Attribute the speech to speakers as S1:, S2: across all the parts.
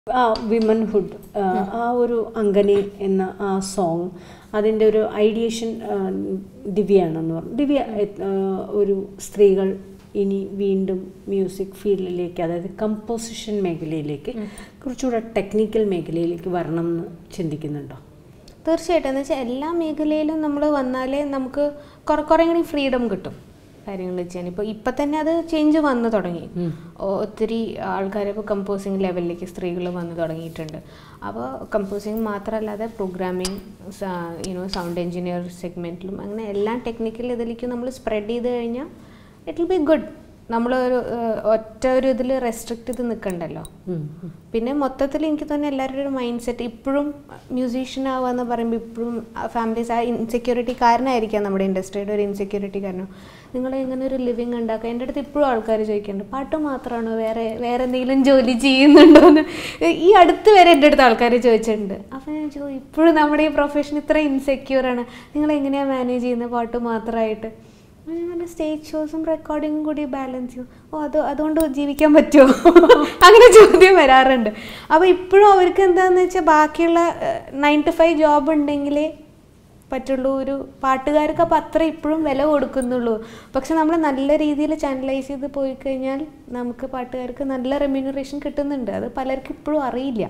S1: ആ വിമൻഹുഡ് ആ ഒരു അങ്കനെ എന്ന ആ സോങ് അതിൻ്റെ ഒരു ഐഡിയേഷൻ ദിവ്യയാണെന്ന് പറഞ്ഞു ദിവ്യ ആ, ഒരു സ്ത്രീകൾ ഇനി വീണ്ടും മ്യൂസിക് ഫീൽഡിലേക്ക് അതായത് കമ്പോസിഷൻ മേഖലയിലേക്ക് കുറച്ചുകൂടെ ടെക്നിക്കൽ മേഖലയിലേക്ക് വരണം എന്ന് ചിന്തിക്കുന്നുണ്ടോ
S2: തീർച്ചയായിട്ടും എന്ന് വെച്ചാൽ എല്ലാ മേഖലയിലും നമ്മൾ വന്നാലേ നമുക്ക് കുറെ കുറേ കൂടി ഫ്രീഡം കിട്ടും കാര്യങ്ങൾ ചെയ്യാൻ ഇപ്പോൾ ഇപ്പം തന്നെ അത് ചേഞ്ച് വന്നു തുടങ്ങി ഒ- ഒത്തിരി ആൾക്കാർ ഇപ്പോൾ കമ്പോസിങ് ലെവലിലേക്ക് സ്ത്രീകൾ വന്നു തുടങ്ങിയിട്ടുണ്ട് അപ്പോൾ കമ്പോസിങ് മാത്രമല്ലാതെ പ്രോഗ്രാമിംഗ് യുനോ സൗണ്ട് എഞ്ചിനീയർ സെഗ്മെൻറ്റിലും അങ്ങനെ എല്ലാ ടെക്നിക്കൽ ഇതിലേക്കും നമ്മൾ സ്പ്രെഡ് ചെയ്ത് കഴിഞ്ഞാൽ ഇറ്റ് വിൽ ബി ഗുഡ് നമ്മളൊരു ഏഹ്, ഒറ്റ ഒരു ഇതിൽ റെസ്ട്രിക്റ്റ് ചെയ്ത് നിൽക്കണ്ടല്ലോ പിന്നെ മൊത്തത്തിൽ എനിക്ക് തന്നെ എല്ലാവരുടെ ഒരു മൈൻഡ് സെറ്റ് ഇപ്പോഴും മ്യൂസീഷ്യൻ ആവാന്ന് പറയുമ്പോൾ ഇപ്പോഴും ഫാമിലീസ് ആ ഇൻസെക്യൂരിറ്റി കാരണമായിരിക്കാം നമ്മുടെ ഇൻഡസ്ട്രിയുടെ ഒരു ഇൻസെക്യൂരിറ്റി കാരണം നിങ്ങൾ എങ്ങനെ ഒരു ലിവിങ് ഉണ്ടാക്കുക എൻ്റെ അടുത്ത് ഇപ്പോഴും ആൾക്കാർ ചോദിക്കുന്നുണ്ട് പാട്ട് മാത്രമാണോ വേറെ വേറെ എന്തെങ്കിലും ജോലി ചെയ്യുന്നുണ്ടോ എന്ന് ഈ അടുത്ത് വരെ എൻ്റെ അടുത്ത് ആൾക്കാർ ചോദിച്ചിട്ടുണ്ട് അപ്പോൾ ഞാൻ ചോ ഇപ്പോഴും നമ്മുടെ ഈ പ്രൊഫഷൻ ഇത്ര ഇൻസെക്യൂർ ആണ് നിങ്ങൾ എങ്ങനെയാണ് മാനേജ് ചെയ്യുന്നത് പാട്ട് മാത്രമായിട്ട് അങ്ങനെ സ്റ്റേജ് ഷോസും റെക്കോർഡിങ്ങും കൂടി ബാലൻസ് ചെയ്യും ഓ അത് അതുകൊണ്ട് ജീവിക്കാൻ പറ്റുമോ അങ്ങനെ ചോദ്യം വരാറുണ്ട് അപ്പോൾ ഇപ്പോഴും അവർക്ക് എന്താണെന്ന് വെച്ചാൽ ബാക്കിയുള്ള നയൻ ടു ഫൈവ് ജോബ് ഉണ്ടെങ്കിലേ പറ്റുള്ളൂ ഒരു പാട്ടുകാർക്ക് അപ്പം അത്ര ഇപ്പോഴും വില കൊടുക്കുന്നുള്ളൂ പക്ഷെ നമ്മൾ നല്ല രീതിയിൽ ചാനലൈസ് ചെയ്ത് പോയി കഴിഞ്ഞാൽ നമുക്ക് പാട്ടുകാർക്ക് നല്ല റെമ്യൂണറേഷൻ കിട്ടുന്നുണ്ട് അത് പലർക്കും ഇപ്പോഴും അറിയില്ല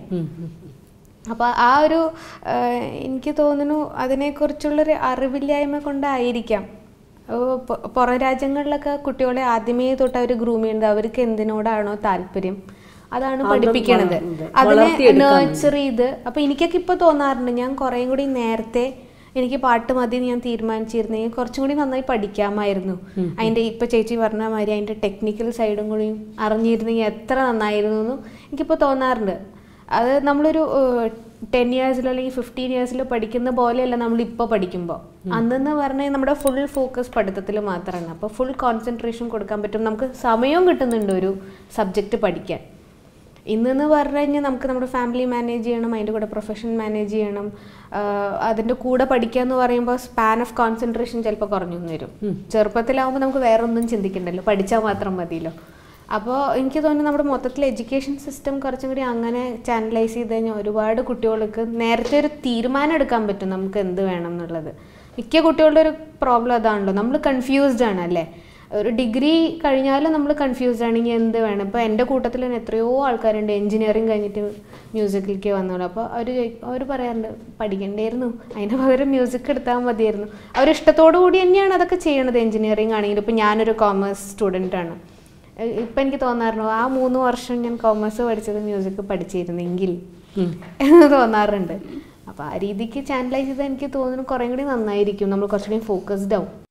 S2: അപ്പോൾ ആ ഒരു ആ, എനിക്ക് തോന്നുന്നു അതിനെക്കുറിച്ചുള്ളൊരു അറിവില്ലായ്മ കൊണ്ടായിരിക്കാം ഓ, പൊ- പുറം രാജ്യങ്ങളിലൊക്കെ കുട്ടികളെ ആദ്യമേ തൊട്ട് അവർ ഗ്രൂം ചെയ്യുന്നത് അവർക്ക് എന്തിനോടാണോ താല്പര്യം അതാണ് പഠിപ്പിക്കണത്
S1: വള-
S2: അതിനെ
S1: വളർത്തിയെടുക്കാൻ
S2: നേർച്ചർ ചെയ്ത് അപ്പൊ എനിക്കൊക്കെ ഇപ്പൊ തോന്നാറുണ്ട് ഞാൻ കുറേം കൂടി നേരത്തെ എനിക്ക് പാട്ട് മതി എന്ന് ഞാൻ തീരുമാനിച്ചിരുന്നെങ്കിൽ കുറച്ചും കൂടി നന്നായി പഠിക്കാമായിരുന്നു അതിന്റെ ഇപ്പൊ ചേച്ചി പറഞ്ഞ മാതിരി അതിന്റെ ടെക്നിക്കൽ സൈഡും കൂടി അറിഞ്ഞിരുന്നെങ്കിൽ എത്ര നന്നായിരുന്നു എന്നും എനിക്കിപ്പോൾ തോന്നാറുണ്ട് അത് നമ്മളൊരു ടെൻ ഇയേഴ്സിലോ അല്ലെങ്കിൽ ഫിഫ്റ്റീൻ ഇയേഴ്സിലോ പഠിക്കുന്ന പോലെയല്ല നമ്മൾ ഇപ്പോൾ പഠിക്കുമ്പോൾ അന്നെന്ന് പറഞ്ഞാൽ നമ്മുടെ ഫുൾ ഫോക്കസ് പഠിത്തത്തിൽ മാത്രമാണ് അപ്പോൾ ഫുൾ കോൺസെൻട്രേഷൻ കൊടുക്കാൻ പറ്റും നമുക്ക് സമയവും കിട്ടുന്നുണ്ട് ഒരു സബ്ജക്റ്റ് പഠിക്കാൻ ഇന്നെന്ന് പറഞ്ഞു കഴിഞ്ഞാൽ നമുക്ക് നമ്മുടെ ഫാമിലി മാനേജ് ചെയ്യണം അതിൻ്റെ കൂടെ പ്രൊഫഷൻ മാനേജ് ചെയ്യണം ആഹ് അതിൻ്റെ കൂടെ പഠിക്കുക എന്ന് പറയുമ്പോൾ സ്പാൻ ഓഫ് കോൺസെൻട്രേഷൻ ചിലപ്പോൾ കുറഞ്ഞു എന്ന് വരും ചെറുപ്പത്തിലാവുമ്പോൾ നമുക്ക് വേറെ ഒന്നും ചിന്തിക്കണ്ടല്ലോ പഠിച്ചാൽ മാത്രം മതിയല്ലോ അപ്പോൾ എനിക്ക് തോന്നുന്നു നമ്മുടെ മൊത്തത്തിൽ എഡ്യൂക്കേഷൻ സിസ്റ്റം കുറച്ചും കൂടി അങ്ങനെ ചാനലൈസ് ചെയ്ത് കഴിഞ്ഞാൽ ഒരുപാട് കുട്ടികൾക്ക് നേരത്തെ ഒരു തീരുമാനം എടുക്കാൻ പറ്റും നമുക്ക് എന്ത് വേണം എന്നുള്ളത് മിക്ക കുട്ടികളുടെ ഒരു പ്രോബ്ലം അതാണല്ലോ നമ്മൾ കൺഫ്യൂസ്ഡ് ആണ് അല്ലേ ഒരു ഡിഗ്രി കഴിഞ്ഞാലും നമ്മൾ കൺഫ്യൂസ്ഡ് ആണ് ഇനി എന്ത് വേണം ഇപ്പോൾ എൻ്റെ കൂട്ടത്തിൽ തന്നെ എത്രയോ ആൾക്കാരുണ്ട് എഞ്ചിനീയറിങ് കഴിഞ്ഞിട്ട് മ്യൂസിക്കിലേക്ക് വന്നോളൂ അപ്പോൾ അവർ അവർ പറയാറുണ്ട് പഠിക്കണ്ടായിരുന്നു അതിന് പകരം മ്യൂസിക് എടുത്താൽ മതിയായിരുന്നു അവർ ഇഷ്ടത്തോടു കൂടി തന്നെയാണ് അതൊക്കെ ചെയ്യണത് എഞ്ചിനീയറിങ് ആണെങ്കിലും ഇപ്പോൾ ഞാനൊരു കോമേഴ്സ് സ്റ്റുഡൻ്റ് ആണ് ഏഹ് ഇപ്പം എനിക്ക് തോന്നാറുണ്ട് ആ മൂന്ന് വർഷം ഞാൻ കോമേഴ്സ് പഠിച്ചത് മ്യൂസിക് പഠിച്ചിരുന്നെങ്കിൽ എന്ന് തോന്നാറുണ്ട് അപ്പോൾ ആ രീതിക്ക് ചാനലൈസ് ചെയ്താൽ എനിക്ക് തോന്നുന്നു കുറേ കൂടി നന്നായിരിക്കും നമ്മൾ കുറച്ചുകൂടി ഫോക്കസ്ഡ് ആവും